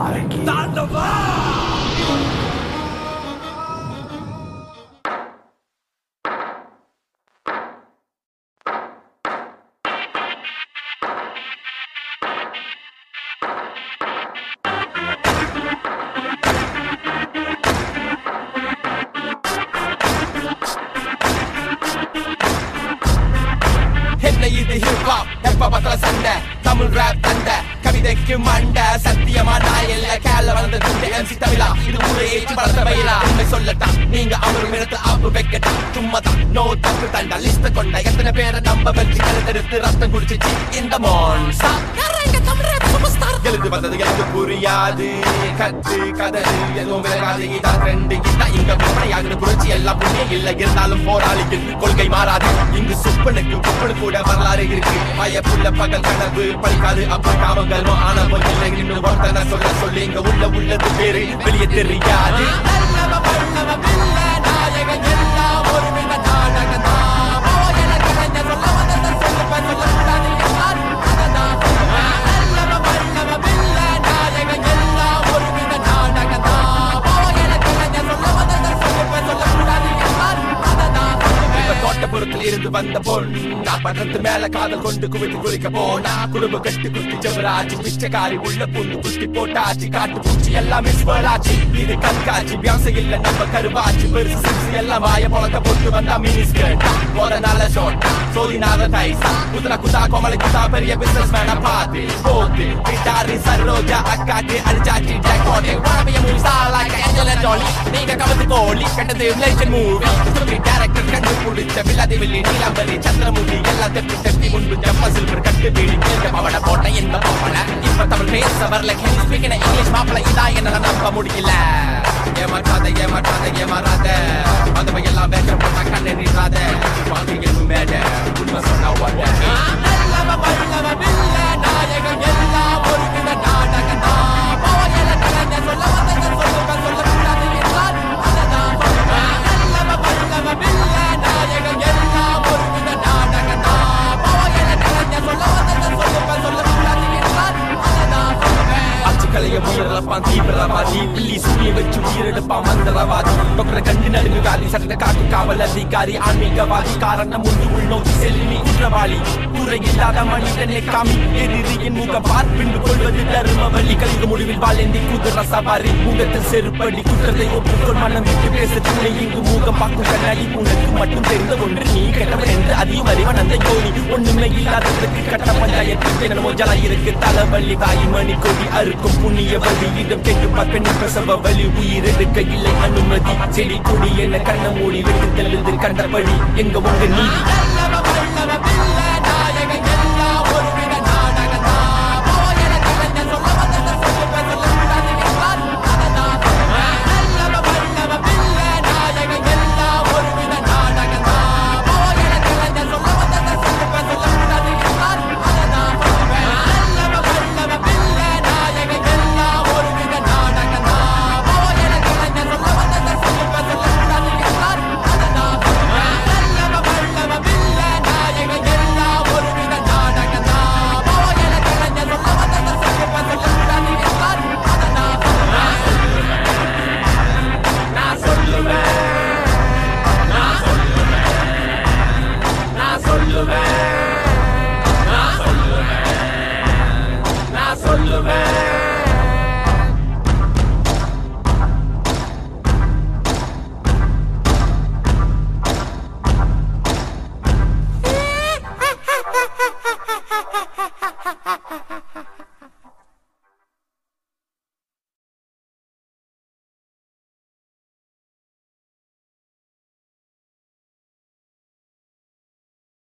அரங்கி என்ன இது ஹிப்ஹாப் எப்ப பத்திர சண்டை தமிழ் ரேப் தந்த கவிதைக்கு மண்ட சத்தியமா நான் இல்ல கேல வளர்ந்த துண்டு எம்சி தமிழா இது ஊரை ஏற்றி வளர்ந்த பயிலா உண்மை சொல்லட்டா நீங்க அவரும் எடுத்து ஆப்பு வைக்கட்டா சும்மா தான் நோ தப்பு தண்டா லிஸ்ட் கொண்ட எத்தனை பேரை நம்ப வச்சு கருத்தெடுத்து ரத்தம் குடிச்சிச்சு இந்த மான்சா எழுது வந்தது எனக்கு புரியாது கத்து கதறு எதுவும் விலகாது இதான் ட்ரெண்டு இதான் இங்க விற்பனையாகுது புரட்சி எல்லாம் புண்ணிய இல்ல இருந்தாலும் போராளிக்கு கொள்கை மாறாது இங்கு சுப்பனுக்கு குப்பனு கூட வரலாறு இருக்கு பயப்புள்ள பகல் கனவு பழிக்காது அப்ப காமங்கள் ஆனவன் இல்லை இன்னும் ஒருத்தனை சொல்ல சொல்லி இங்க உள்ள உள்ளது பேரு வெளியே தெரியாது இப்ப தோட்டப்புறத்தில் இருந்து வந்த பொண்ணா பட்டத்து மேல காதல் கொண்டு குவித்து குளிக்க போனா குடும்ப கட்டி குத்தி ஜவராஜி பிச்சைக்காரி உள்ள புந்து குத்தி போட்டாச்சு காட்டு பூச்சி எல்லாம் மிஸ்வலாச்சு இது கண்காட்சி வியாசம் இல்ல நம்ம கருவாச்சு பெருசு சிறுசு எல்லாம் வாய பொழக்க போட்டு வந்தா மினி ஸ்கர்ட் போற நல்ல ஷோட் சோதினாத தைசா குதிரை குதா கோமலை குதா பெரிய பிசினஸ் மேன பாத்து போத்து கிட்டாரி சரோஜா அக்காக்கு அடிச்சாச்சு ஜாக்கோட்டே வாமிய மூசா லைக் ஏஞ்சல ஜோலி நீங்க கவத்து கோலி கண்டது ரிலேஷன் மூவி சுத்தி டேரக்டர் கண்டு பிடிச்ச வில்லாதி வில்லி நீலாம்பரி சந்திரமுகி எல்லாம் தெப்பி தெப்பி முன்பு ஜம்ம சில்வர் கட்டு வீடு கேட்க பவன போட்ட இந்த பவன இப்ப தமிழ் பேச வரல ஹிந்தி ஸ்பீக்கின இங்கிலீஷ் மாப்பிள இதா என்ன நம்ப முடியல ஏமாற்றாத ஏமாற்றாத ஏமாறாத மதவை எல்லாம் வேஷம் போட்டா கண்ணை நீட்டாத வாழ்க்கையில் மேட உண்மை சொன்னா உடனே அச்சுக்கலைய உயிரிழப்பான் தீவிரவாதி பில்லி சூரிய வச்சு உயிரிழப்பான் மந்திரவாதி டாக்டர் கண்டு நடுங்காதி சட்ட காட்டு காவல் அதிகாரி ஆன்மீகவாதி காரணம் முன்பு உள்நோக்கி செல்வி குற்றவாளி கூரை இல்லாத மனிதனை காமி எதிரியின் முக பார்ப்பின்பு கொள்வது தரும வழி கலிங்க முடிவில் வாழேந்தி குதிர சவாரி முகத்தில் செருப்படி குற்றத்தை ஒப்புக்கொள் மனம் விட்டு பேச துணை இங்கு மூகம் பார்க்கும் கண்ணாடி உனக்கு மட்டும் தெரிந்த ஒன்று நீ கெட்டவன் என்று அதிகம் அறிவன் அந்த யோனி ஒண்ணுமே இல்லாததற்கு கட்ட பஞ்சாயத்து என்னமோ ஜலம் இருக்கு தலைவலி தாய் மணி கொடி அறுக்கும் புண்ணிய வழி இடம் கேட்டு பார்க்க பிரசவ வலி உயிர் எடுக்க இல்லை அனுமதி செடி கொடி என கண்ண மூடி விட்டு தெல்லுது கண்டபடி எங்க உங்க நீதி